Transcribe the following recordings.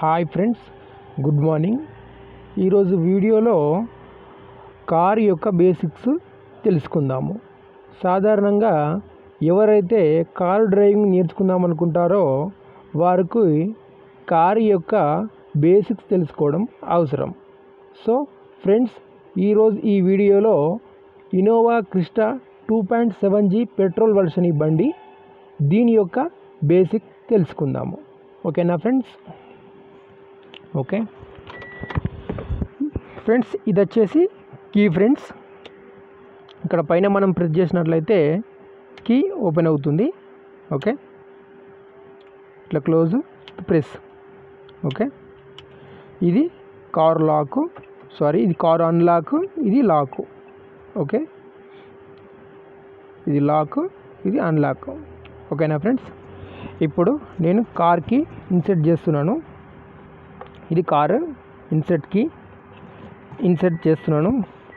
hi friends good morning ఈరోజు వీడియోలో car యొక్క బేసిక్స్ తెలుసుకుందాము సాధారణంగా ఎవరైతే కారు డ్రైవింగ్ నేర్చుకుందాం అనుకుంటారో వారికి కారు యొక్క బేసిక్స్ తెలుసుకోవడం అవసరం సో ఫ్రెండ్స్ ఈరోజు ఈ వీడియోలో Innova Crysta two point seven G petrol version ఈ బండి దీని యొక్క బేసిక్ తెలుసుకుందాము ఓకేనా ఫ్రెండ్స్ ఓకే ఫ్రెండ్స్ ఇది వచ్చేసి కీ ఫ్రెండ్స్ ఇక్కడ పైన మనం ప్రెస్ చేసినట్లయితే కీ ఓపెన్ అవుతుంది ఓకే ఇట్లా క్లోజ్ ప్రెస్ ఓకే ఇది కార్ లాక్ సారీ ఇది కార్ అన్లాక్ ఇది లాక్ ఓకే ఇది లాక్ ఇది అన్లాక్ ఓకేనా ఫ్రెండ్స్ ఇప్పుడు నేను కార్కి ఇన్సెట్ చేస్తున్నాను ఇది కారు ఇన్సెట్కి ఇన్సెట్ చేస్తున్నాను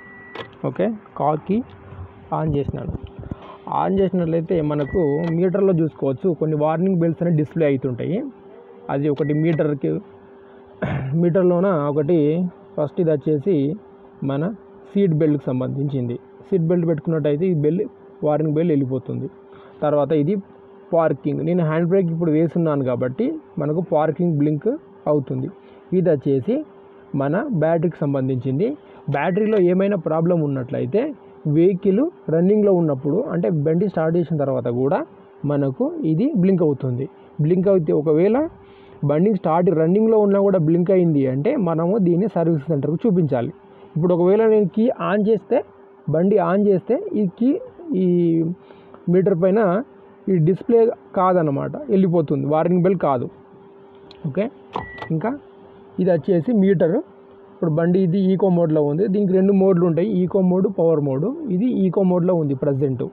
ఓకే కార్కి ఆన్ చేసినాను ఆన్ చేసినట్లయితే మనకు మీటర్లో చూసుకోవచ్చు కొన్ని వార్నింగ్ బెల్స్ అనేవి డిస్ప్లే అవుతుంటాయి అది ఒకటి మీటర్కి మీటర్లోన ఒకటి ఫస్ట్ ఇది వచ్చేసి మన సీట్ బెల్ట్కి సంబంధించింది సీట్ బెల్ట్ పెట్టుకున్నట్టయితే ఈ బెల్ వార్నింగ్ బెల్ వెళ్ళిపోతుంది తర్వాత ఇది పార్కింగ్ నేను హ్యాండ్ బ్రేక్ ఇప్పుడు వేస్తున్నాను కాబట్టి మనకు పార్కింగ్ బ్లింక్ అవుతుంది ఇది వచ్చేసి మన బ్యాటరీకి సంబంధించింది బ్యాటరీలో ఏమైనా ప్రాబ్లం ఉన్నట్లయితే వెహికల్ రన్నింగ్లో ఉన్నప్పుడు అంటే బండి స్టార్ట్ చేసిన తర్వాత కూడా మనకు ఇది బ్లింక్ అవుతుంది బ్లింక్ అయితే ఒకవేళ బండి స్టార్ట్ రన్నింగ్లో ఉన్నా కూడా బ్లింక్ అయింది అంటే మనము దీన్ని సర్వీస్ సెంటర్కి చూపించాలి ఇప్పుడు ఒకవేళ నేను కీ ఆన్ చేస్తే బండి ఆన్ చేస్తే ఈ కీ ఈ మీటర్ పైన ఈ డిస్ప్లే కాదనమాట వెళ్ళిపోతుంది వార్నింగ్ బెల్ కాదు ఓకే ఇంకా ఇది వచ్చేసి మీటర్ ఇప్పుడు బండి ఇది ఈకో మోడ్లో ఉంది దీనికి రెండు మోడ్లు ఉంటాయి ఈకో మోడ్ పవర్ మోడ్ ఇది ఈకో మోడ్లో ఉంది ప్రజెంట్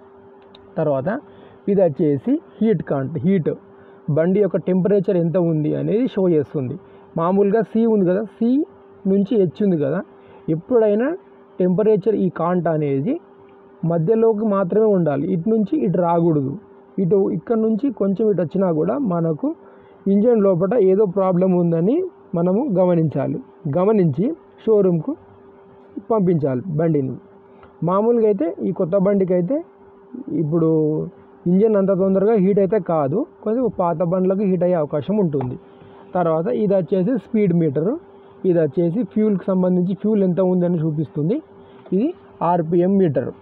తర్వాత ఇది వచ్చేసి హీట్ కాంట్ హీట్ బండి యొక్క టెంపరేచర్ ఎంత ఉంది అనేది షో చేస్తుంది మామూలుగా సి ఉంది కదా సి నుంచి హెచ్ ఉంది కదా ఎప్పుడైనా టెంపరేచర్ ఈ కాంట అనేది మధ్యలోకి మాత్రమే ఉండాలి ఇటు నుంచి ఇటు రాకూడదు ఇటు ఇక్కడ నుంచి కొంచెం ఇటు వచ్చినా కూడా మనకు ఇంజన్ లోపల ఏదో ప్రాబ్లం ఉందని మనము గమనించాలి గమనించి షోరూమ్కు పంపించాలి బండిని మామూలుగా అయితే ఈ కొత్త బండికి అయితే ఇప్పుడు ఇంజన్ అంత తొందరగా హీట్ అయితే కాదు కొంచెం పాత బండ్లకు హీట్ అయ్యే అవకాశం ఉంటుంది తర్వాత ఇది వచ్చేసి స్పీడ్ మీటరు ఇది వచ్చేసి ఫ్యూల్కి సంబంధించి ఫ్యూల్ ఎంత ఉందని చూపిస్తుంది ఇది ఆర్పిఎం మీటరు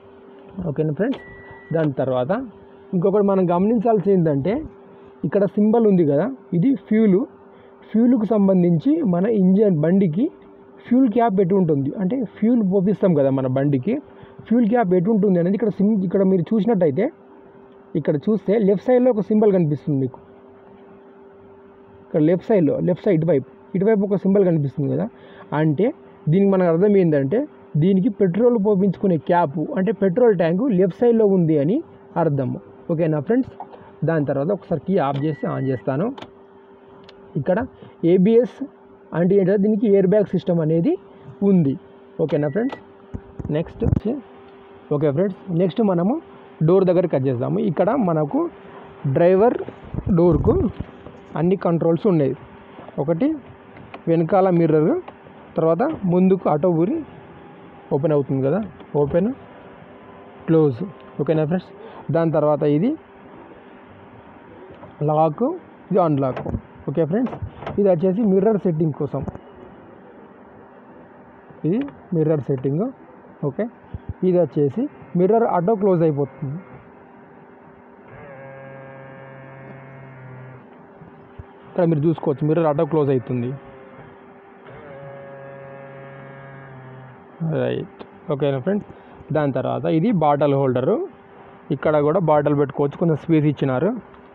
ఓకేనా ఫ్రెండ్స్ దాని తర్వాత ఇంకొకటి మనం గమనించాల్సి ఏంటంటే ఇక్కడ సింబల్ ఉంది కదా ఇది ఫ్యూలు ఫ్యూల్కి సంబంధించి మన ఇంజన్ బండికి ఫ్యూల్ క్యాప్ ఎటు ఉంటుంది అంటే ఫ్యూల్ పోపిస్తాం కదా మన బండికి ఫ్యూల్ క్యాప్ ఎటు ఉంటుంది అనేది ఇక్కడ సిమ్ ఇక్కడ మీరు చూసినట్టయితే ఇక్కడ చూస్తే లెఫ్ట్ సైడ్లో ఒక సింబల్ కనిపిస్తుంది మీకు ఇక్కడ లెఫ్ట్ సైడ్లో లెఫ్ట్ సైడ్ ఇటువైపు ఇటువైపు ఒక సింబల్ కనిపిస్తుంది కదా అంటే దీనికి మనకు అర్థం ఏంటంటే దీనికి పెట్రోల్ పోపించుకునే క్యాప్ అంటే పెట్రోల్ ట్యాంకు లెఫ్ట్ సైడ్లో ఉంది అని అర్థం ఓకేనా ఫ్రెండ్స్ దాని తర్వాత ఒకసారి కీ ఆఫ్ చేసి ఆన్ చేస్తాను ఇక్కడ ఏబిఎస్ అంటే ఏంటంటే దీనికి ఎయిర్ బ్యాగ్ సిస్టమ్ అనేది ఉంది ఓకేనా friends next okay friends next మనము డోర్ దగ్గరికి కట్ చేద్దాము ఇక్కడ మనకు డ్రైవర్ డోర్కు అన్ని కంట్రోల్స్ ఉన్నాయి ఒకటి వెనకాల మిర్రర్ తర్వాత ముందుకు ఆటో ఊరి ఓపెన్ అవుతుంది కదా ఓపెన్ క్లోజ్ ఓకేనా ఫ్రెండ్స్ దాని తర్వాత ఇది లాక్ ఇది అన్లాక్ ఓకే ఫ్రెండ్స్ ఇది వచ్చేసి మిర్రర్ సెట్టింగ్ కోసం ఇది మిర్రర్ సెట్టింగ్ ఓకే ఇది వచ్చేసి మిర్రర్ ఆటో క్లోజ్ అయిపోతుంది ఇక్కడ మీరు చూసుకోవచ్చు మిర్రర్ ఆటో క్లోజ్ అవుతుంది రైట్ ఓకేనా ఫ్రెండ్స్ దాని తర్వాత ఇది బాటల్ హోల్డరు ఇక్కడ కూడా బాటిల్ పెట్టుకోవచ్చు కొంచెం స్పేస్ ఇచ్చినారు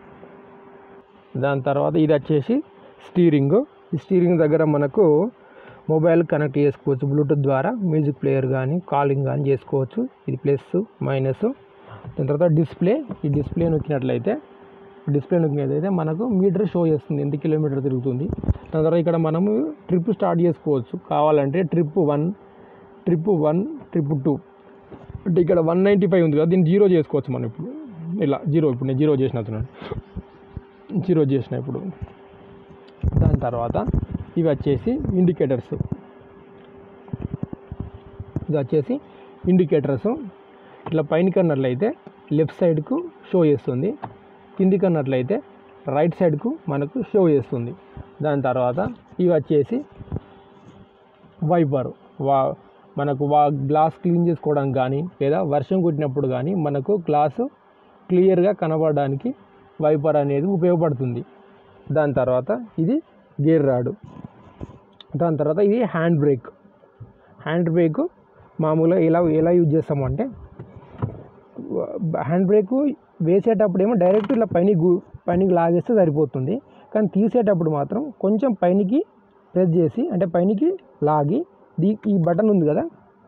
దాని తర్వాత ఇది వచ్చేసి స్టీరింగ్ ఈ స్టీరింగ్ దగ్గర మనకు మొబైల్ కనెక్ట్ చేసుకోవచ్చు బ్లూటూత్ ద్వారా మ్యూజిక్ ప్లేయర్ కానీ కాలింగ్ కానీ చేసుకోవచ్చు ఇది ప్లస్ మైనస్ దాని తర్వాత డిస్ప్లే ఈ డిస్ప్లే నొక్కినట్లయితే డిస్ప్లే నొక్కినట్లయితే మనకు మీటర్ షో చేస్తుంది ఎంత కిలోమీటర్ తిరుగుతుంది దాని తర్వాత ఇక్కడ మనము ట్రిప్ స్టార్ట్ చేసుకోవచ్చు కావాలంటే trip one trip one trip two అంటే ఇక్కడ వన్ నైంటీ ఫైవ్ ఉంది కదా దీన్ని జీరో చేసుకోవచ్చు మనం ఇప్పుడు ఇలా జీరో ఇప్పుడు నేను జీరో చేసినట్టున్నాను జీరో చేసిన ఇప్పుడు దాని తర్వాత ఇవి వచ్చేసి ఇండికేటర్స్ ఇది వచ్చేసి ఇండికేటర్స్ ఇట్లా పైన కన్నట్లయితే లెఫ్ట్ సైడ్కు షో చేస్తుంది కింది కన్నట్లయితే రైట్ సైడ్కు మనకు షో చేస్తుంది దాని తర్వాత ఇవి వచ్చేసి వైపర్ వా మనకు వా గ్లాస్ క్లీన్ చేసుకోవడానికి కానీ లేదా వర్షం కొట్టినప్పుడు కానీ మనకు గ్లాసు క్లియర్గా కనబడడానికి వైపర్ అనేది ఉపయోగపడుతుంది దాని తర్వాత ఇది గేర్ రాడు దాని తర్వాత ఇది హ్యాండ్ బ్రేక్ హ్యాండ్ బ్రేక్ మామూలుగా ఎలా ఎలా యూజ్ చేస్తామంటే హ్యాండ్ బ్రేక్ వేసేటప్పుడు ఏమో డైరెక్ట్ ఇలా పైన పైనకి లాగేస్తే సరిపోతుంది కానీ తీసేటప్పుడు మాత్రం కొంచెం పైనకి ప్రెస్ చేసి అంటే పైనకి లాగి దీ ఈ బటన్ ఉంది కదా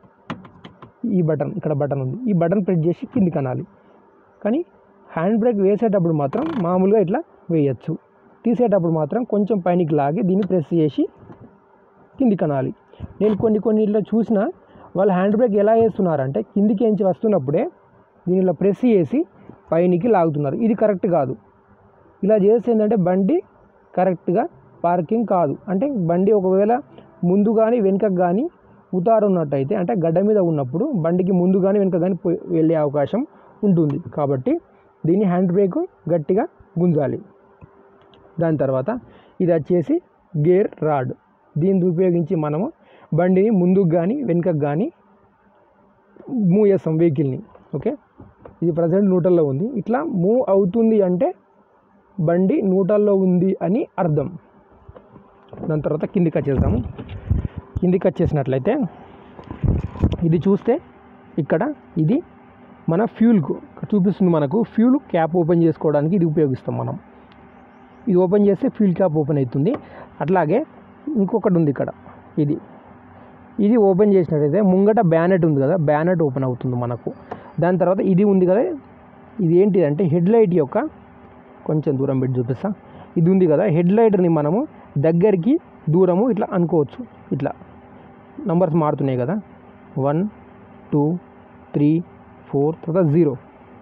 ఈ బటన్ ఇక్కడ బటన్ ఉంది ఈ బటన్ ప్రెస్ చేసి కిందికి అనాలి కానీ హ్యాండ్ బ్రేక్ వేసేటప్పుడు మాత్రం మామూలుగా ఇట్లా వేయచ్చు తీసేటప్పుడు మాత్రం కొంచెం పైనకి లాగి దీన్ని ప్రెస్ చేసి కిందికి అనాలి నేను కొన్ని కొన్ని ఇట్లా చూసిన వాళ్ళు హ్యాండ్ బ్రేక్ ఎలా వేస్తున్నారంటే కిందికి ఎంచి వస్తున్నప్పుడే దీని ఇలా ప్రెస్ చేసి పైనికి లాగుతున్నారు ఇది కరెక్ట్ కాదు ఇలా చేస్తే ఏంటంటే బండి కరెక్ట్గా పార్కింగ్ కాదు అంటే బండి ఒకవేళ ముందు కానీ వెనుక కానీ ఉతారు ఉన్నట్టయితే అంటే గడ్డ మీద ఉన్నప్పుడు బండికి ముందు కానీ వెనుక కానీ పోయి వెళ్ళే అవకాశం ఉంటుంది కాబట్టి దీన్ని హ్యాండ్ బ్రేక్ గట్టిగా గుంజాలి దాని తర్వాత ఇది వచ్చేసి గేర్ రాడ్ దీన్ని ఉపయోగించి మనము బండిని ముందుకు కానీ వెనుకకు కానీ మూవ్ చేస్తాం వెహికల్ని ఓకే ఇది ప్రజెంట్ న్యూట్రల్లో ఉంది ఇట్లా మూవ్ అవుతుంది అంటే బండి న్యూట్రల్లో ఉంది అని అర్థం దాని తర్వాత కిందికి వచ్చేద్దాము కిందికి వచ్చేసినట్లయితే ఇది చూస్తే ఇక్కడ ఇది మన ఫ్యూల్కు చూపిస్తుంది మనకు ఫ్యూల్ క్యాప్ ఓపెన్ చేసుకోవడానికి ఇది ఉపయోగిస్తాం మనం ఇది ఓపెన్ చేస్తే ఫ్యూల్ క్యాప్ ఓపెన్ అవుతుంది అట్లాగే ఇంకొకటి ఉంది ఇక్కడ ఇది ఇది ఓపెన్ చేసినట్టయితే ముంగట బ్యానెట్ ఉంది కదా బ్యానెట్ ఓపెన్ అవుతుంది మనకు దాని తర్వాత ఇది ఉంది కదా ఇది ఏంటిది అంటే హెడ్ లైట్ యొక్క కొంచెం దూరం పెట్టి చూపిస్తా ఇది ఉంది కదా హెడ్ లైట్ని మనము దగ్గరికి దూరము ఇట్లా అనుకోవచ్చు ఇట్లా నంబర్స్ మారుతున్నాయి కదా వన్ టూ త్రీ ఫోర్ తర్వాత జీరో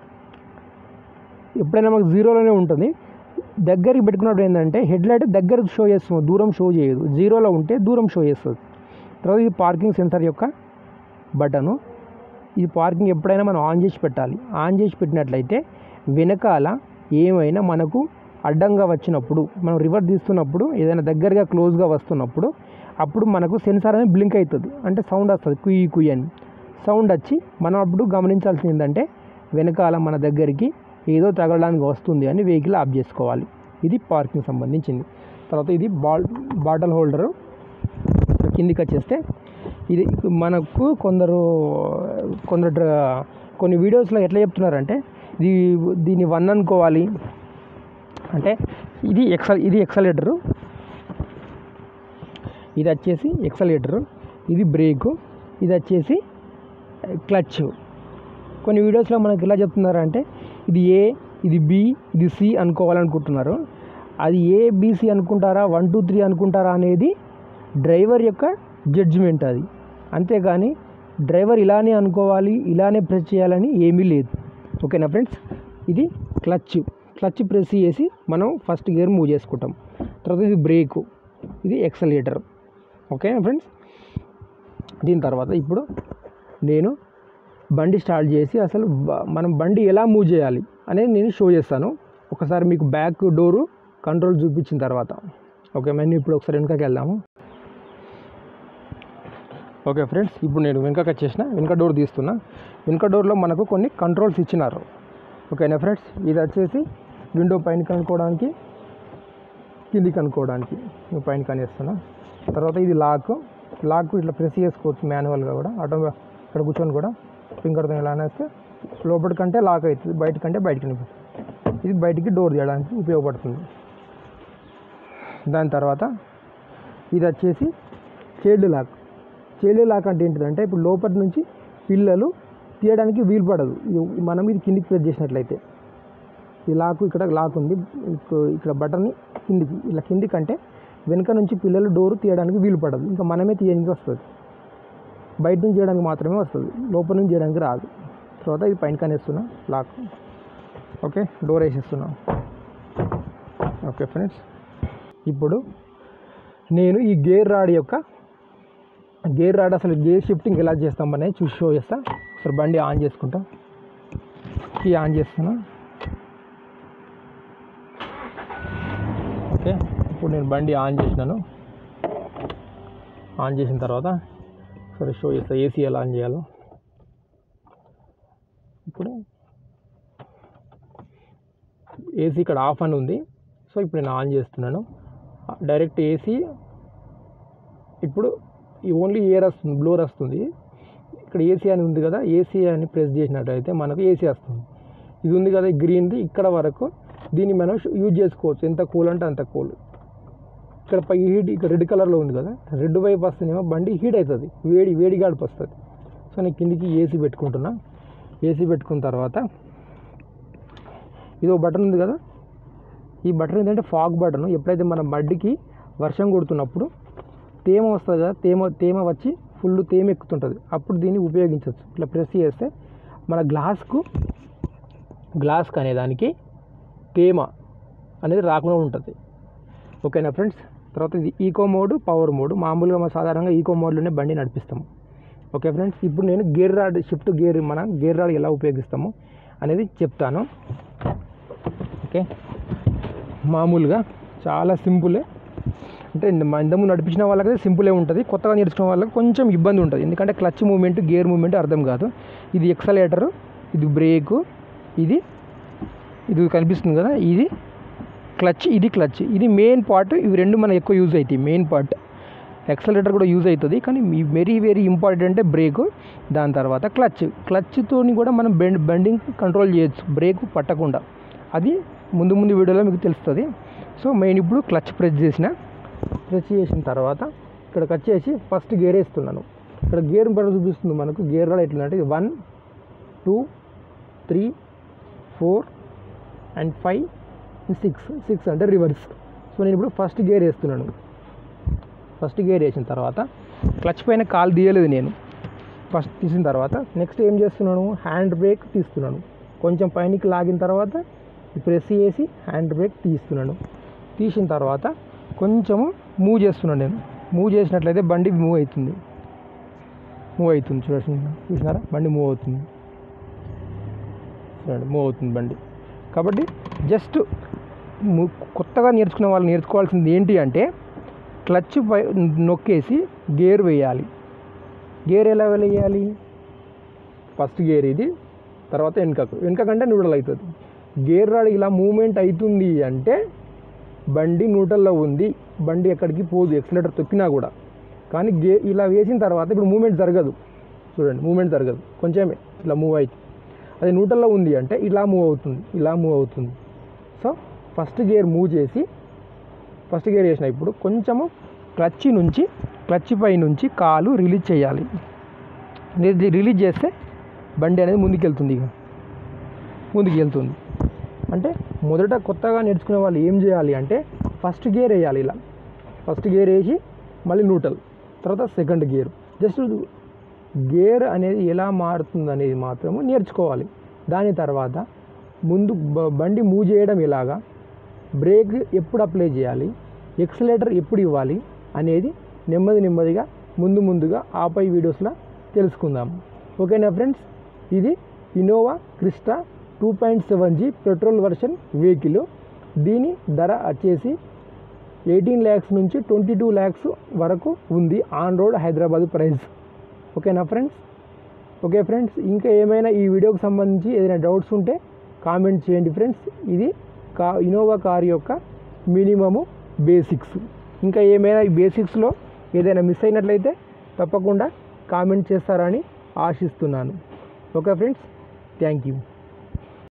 ఎప్పుడైనా మనకు జీరోలోనే ఉంటుంది దగ్గరికి పెట్టుకున్నప్పుడు ఏంటంటే హెడ్ లైట్ దగ్గరకు షో చేస్తుంది దూరం షో చేయదు జీరోలో ఉంటే దూరం షో చేస్తుంది తర్వాత ఇది పార్కింగ్ సెన్సార్ యొక్క బటను ఈ పార్కింగ్ ఎప్పుడైనా మనం ఆన్ చేసి పెట్టాలి ఆన్ చేసి పెట్టినట్లయితే వెనకాల ఏమైనా మనకు అడ్డంగా వచ్చినప్పుడు మనం రివర్స్ తీస్తున్నప్పుడు ఏదైనా దగ్గరగా క్లోజ్గా వస్తున్నప్పుడు అప్పుడు మనకు సెన్సార్ అనేది బ్లింక్ అవుతుంది అంటే సౌండ్ వస్తుంది కుయ్యి కుయ్యి అని సౌండ్ వచ్చి మనం అప్పుడు గమనించాల్సింది ఏంటంటే వెనకాల మన దగ్గరికి ఏదో తగలడానికి వస్తుంది అని వెహికల్ ఆఫ్ చేసుకోవాలి ఇది పార్కింగ్ సంబంధించింది తర్వాత ఇది బాల్ బాటిల్ హోల్డరు కిందికి వచ్చేస్తే ఇది మనకు కొందరు కొందరు డ్ర- కొన్ని వీడియోస్లో ఎట్లా చెప్తున్నారంటే ఇది దీన్ని వన్ అనుకోవాలి అంటే ఇది ఎక్సల్ ఇది ఎక్సలేటరు ఇది వచ్చేసి ఎక్సలేటరు ఇది బ్రేకు ఇది వచ్చేసి క్లచ్ కొన్ని వీడియోస్లో మనకి ఎలా చెప్తున్నారంటే ఇది ఏ ఇది బి ఇది సి అనుకోవాలనుకుంటున్నారు అది ఏ బీసీ అనుకుంటారా వన్ టూ త్రీ అనుకుంటారా అనేది డ్రైవర్ యొక్క జడ్జిమెంట్ అది అంతేగాని డ్రైవర్ ఇలానే అనుకోవాలి ఇలానే ప్రెస్ చేయాలని ఏమీ లేదు ఓకేనా ఫ్రెండ్స్ ఇది క్లచ్ క్లచ్ ప్రెస్ చేసి మనం ఫస్ట్ గేర్ మూవ్ చేసుకుంటాం తర్వాత ఇది బ్రేకు ఇది ఎక్సలేటర్ ఓకేనా ఫ్రెండ్స్ దీని తర్వాత ఇప్పుడు నేను బండి స్టార్ట్ చేసి అసలు బ- మనం బండి ఎలా మూవ్ చేయాలి అనేది నేను షో చేస్తాను ఒకసారి మీకు బ్యాక్ డోరు కంట్రోల్ చూపించిన తర్వాత ఓకే మేము ఇప్పుడు ఒకసారి వెనకకి వెళ్దాము ఓకే ఫ్రెండ్స్ ఇప్పుడు నేను వెనకకి వచ్చేసిన వెనక డోర్ తీస్తున్నా వెనక డోర్లో మనకు కొన్ని కంట్రోల్స్ ఇచ్చినారు ఓకేనా ఫ్రెండ్స్ ఇది వచ్చేసి విండో పైన కనుక్కోవడానికి కిందికి అనుకోవడానికి నేను పైన కనేస్తున్నా తర్వాత ఇది లాక్ లాక్ ఇట్లా ప్రెస్ చేసుకోవచ్చు మాన్యువల్గా కూడా ఆటో ఇక్కడ కూర్చొని కూడా ఫింగర్తో ఇలా అనేస్తే లోపల కంటే లాక్ అవుతుంది బయట కంటే బయటకి కనిపిస్తుంది ఇది బయటికి డోర్ తీయడానికి ఉపయోగపడుతుంది దాని తర్వాత ఇది వచ్చేసి చైల్డ్ లాక్ చైల్డ్ లాక్ అంటే ఏంటిదంటే ఇప్పుడు లోపల నుంచి పిల్లలు తీయడానికి వీలు పడదు ఇది మనం ఇది కిందికి ప్రెస్ చేసినట్లయితే ఈ లాక్ ఇక్కడ లాక్ ఉంది ఇక- ఇక్కడ బటన్ కిందికి ఇలా కిందికి అంటే వెనుక నుంచి పిల్లలు డోర్ తీయడానికి వీలు పడదు ఇంకా మనమే తీయడానికి వస్తుంది బయట నుంచి చేయడానికి మాత్రమే వస్తుంది లోపల నుంచి చేయడానికి రాదు తర్వాత ఇది పైన కనేస్తున్నా లాక్ ఓకే డోర్ వేసేస్తున్నా ఓకే ఫ్రెండ్స్ ఇప్పుడు నేను ఈ గేర్ రాడ్ యొక్క గేర్ రాడ్ అసలు గేర్ షిఫ్టింగ్ ఎలా చేస్తాం అనేది చూసి షో చేస్తా ఒకసారి బండి ఆన్ చేసుకుంటా కీ ఆన్ చేస్తున్నా ఓకే ఇప్పుడు నేను బండి ఆన్ చేసినాను ఆన్ చేసిన తర్వాత సరే షో చేస్తా ఏసీ ఎలా ఆన్ చేయాలో ఇప్పుడు ఏసీ ఇక్కడ ఆఫ్ అని ఉంది సో ఇప్పుడు నేను ఆన్ చేస్తున్నాను డైరెక్ట్ ఏసీ ఇప్పుడు ఈ ఓన్లీ ఎయిర్ వస్తుంది బ్లోర్ వస్తుంది ఇక్కడ ఏసీ అని ఉంది కదా ఏసీ అని ప్రెస్ చేసినట్టయితే మనకు ఏసీ వస్తుంది ఇది ఉంది కదా గ్రీన్ది ఇక్కడ వరకు దీన్ని మనం యూజ్ చేసుకోవచ్చు ఎంత కూల్ అంటే అంత కూల్ ఇక్కడ పై హీట్ ఇక్కడ రెడ్ కలర్లో ఉంది కదా రెడ్ వైపు వస్తేనేమో బండి హీట్ అవుతుంది వేడి వేడి గాడిపు వస్తుంది సో నేను కిందికి ఏసీ పెట్టుకుంటున్నా ఏసీ పెట్టుకున్న తర్వాత ఇది ఒక బటన్ ఉంది కదా ఈ బటన్ ఏంటంటే ఫాగ్ బటన్ ఎప్పుడైతే మన బండికి వర్షం కొడుతున్నప్పుడు తేమ వస్తుంది కదా తేమ తేమ వచ్చి ఫుల్ తేమ ఎక్కుతుంటుంది అప్పుడు దీన్ని ఉపయోగించవచ్చు ఇట్లా ప్రెస్ చేస్తే మన గ్లాస్కు గ్లాస్కి అనేదానికి తేమ అనేది రాకుండా ఉంటుంది ఓకేనా ఫ్రెండ్స్ తర్వాత ఇది ఈకో మోడ్ పవర్ మోడ్ మామూలుగా మనం సాధారణంగా ఈకో మోడ్లోనే బండి నడిపిస్తాము ఓకే ఫ్రెండ్స్ ఇప్పుడు నేను గేర్ రాడ్ షిఫ్ట్ గేర్ మనం గేర్ రాడ్ ఎలా ఉపయోగిస్తాము అనేది చెప్తాను ఓకే మామూలుగా చాలా సింపులే అంటే మా ఇంతకుముందు నడిపించిన వాళ్ళకైతే సింపులే ఉంటుంది కొత్తగా నేర్చుకునే వాళ్ళకి కొంచెం ఇబ్బంది ఉంటుంది ఎందుకంటే క్లచ్ మూమెంట్ గేర్ మూమెంట్ అర్థం కాదు ఇది ఎక్సలేటరు ఇది బ్రేకు ఇది ఇది కనిపిస్తుంది కదా ఇది క్లచ్ ఇది క్లచ్ ఇది మెయిన్ పార్ట్ ఇవి రెండు మనకు ఎక్కువ యూజ్ అవుతాయి మెయిన్ పార్ట్ ఎక్సలేటర్ కూడా యూజ్ అవుతుంది కానీ వెరీ వెరీ ఇంపార్టెంట్ బ్రేక్ దాని తర్వాత క్లచ్ క్లచ్తోని కూడా మనం బెండ్ బెండింగ్ కంట్రోల్ చేయొచ్చు బ్రేక్ పట్టకుండా అది ముందు ముందు వీడియోలో మీకు తెలుస్తుంది సో మెయిన్ ఇప్పుడు క్లచ్ ప్రెస్ చేసిన ప్రెస్ చేసిన తర్వాత ఇక్కడికి వచ్చేసి ఫస్ట్ గేర్ వేస్తున్నాను ఇక్కడ గేర్ పడ చూపిస్తుంది మనకు గేర్ కూడా ఎట్లా అంటే one two three four and five six six అంటే రివర్స్ సో నేను ఇప్పుడు ఫస్ట్ గేర్ వేస్తున్నాను ఫస్ట్ గేర్ వేసిన తర్వాత క్లచ్ పైన కాలు తీయలేదు నేను ఫస్ట్ తీసిన తర్వాత నెక్స్ట్ ఏం చేస్తున్నాను హ్యాండ్ బ్రేక్ తీస్తున్నాను కొంచెం పైనకి లాగిన తర్వాత ప్రెస్ చేసి హ్యాండ్ బ్రేక్ తీస్తున్నాను తీసిన తర్వాత కొంచెము మూవ్ చేస్తున్నాను నేను మూవ్ చేసినట్లయితే బండి మూవ్ అవుతుంది మూవ్ అవుతుంది చూడండి చూసినారా బండి మూవ్ అవుతుంది చూడండి మూవ్ అవుతుంది బండి కాబట్టి జస్ట్ కొత్తగా నేర్చుకునే వాళ్ళు నేర్చుకోవాల్సింది ఏంటి అంటే క్లచ్ పై నొక్కేసి గేర్ వేయాలి గేర్ ఎలా వేయాలి ఫస్ట్ గేర్ ఇది తర్వాత వెనకకు వెనకకంటే న్యూట్రల్ అవుతుంది గేర్ రాడ్ ఇలా మూమెంట్ అవుతుంది అంటే బండి న్యూట్రల్లో ఉంది బండి ఎక్కడికి పోదు ఎక్సలేటర్ తొక్కినా కూడా కానీ గే ఇలా వేసిన తర్వాత ఇప్పుడు మూమెంట్ జరగదు చూడండి మూమెంట్ జరగదు కొంచెమే ఇలా మూవ్ అవుతుంది అది న్యూట్రల్లో ఉంది అంటే ఇలా మూవ్ అవుతుంది ఇలా మూవ్ అవుతుంది సో ఫస్ట్ గేర్ మూవ్ చేసి ఫస్ట్ గేర్ వేసిన ఇప్పుడు కొంచెము క్లచ్ నుంచి క్లచ్ పై నుంచి కాలు రిలీజ్ చేయాలి రిలీజ్ చేస్తే బండి అనేది ముందుకెళ్తుంది ఇక ముందుకు వెళ్తుంది అంటే మొదట కొత్తగా నేర్చుకునే వాళ్ళు ఏం చేయాలి అంటే ఫస్ట్ గేర్ వేయాలి ఇలా ఫస్ట్ గేర్ వేసి మళ్ళీ న్యూట్రల్ తర్వాత సెకండ్ గేర్ జస్ట్ గేర్ అనేది ఎలా మారుతుంది అనేది మాత్రము నేర్చుకోవాలి దాని తర్వాత ముందు బ- బండి మూవ్ చేయడం ఎలాగా బ్రేక్ ఎప్పుడు అప్లై చేయాలి ఎక్సలేటర్ ఎప్పుడు ఇవ్వాలి అనేది నెమ్మది నెమ్మదిగా ముందు ముందుగా ఆపై వీడియోస్లో తెలుసుకుందాం ఓకేనా ఫ్రెండ్స్ ఇది Innova Crysta two point seven G petrol version vehicle దీని ధర వచ్చేసి ఎయిటీన్ ల్యాక్స్ నుంచి ట్వంటీ టూ ల్యాక్స్ వరకు ఉంది ఆన్ రోడ్ హైదరాబాద్ ప్రైస్ ఓకేనా ఫ్రెండ్స్ ఓకే ఫ్రెండ్స్ ఇంకా ఏమైనా ఈ వీడియోకి సంబంధించి ఏదైనా డౌట్స్ ఉంటే కామెంట్ చేయండి ఫ్రెండ్స్ ఇది కా ఇనోవా కార్ యొక్క మినిమము బేసిక్స్ ఇంకా ఏమైనా ఈ బేసిక్స్లో ఏదైనా మిస్ అయినట్లయితే తప్పకుండా కామెంట్ చేస్తారని ఆశిస్తున్నాను ఓకే ఫ్రెండ్స్ థ్యాంక్ యూ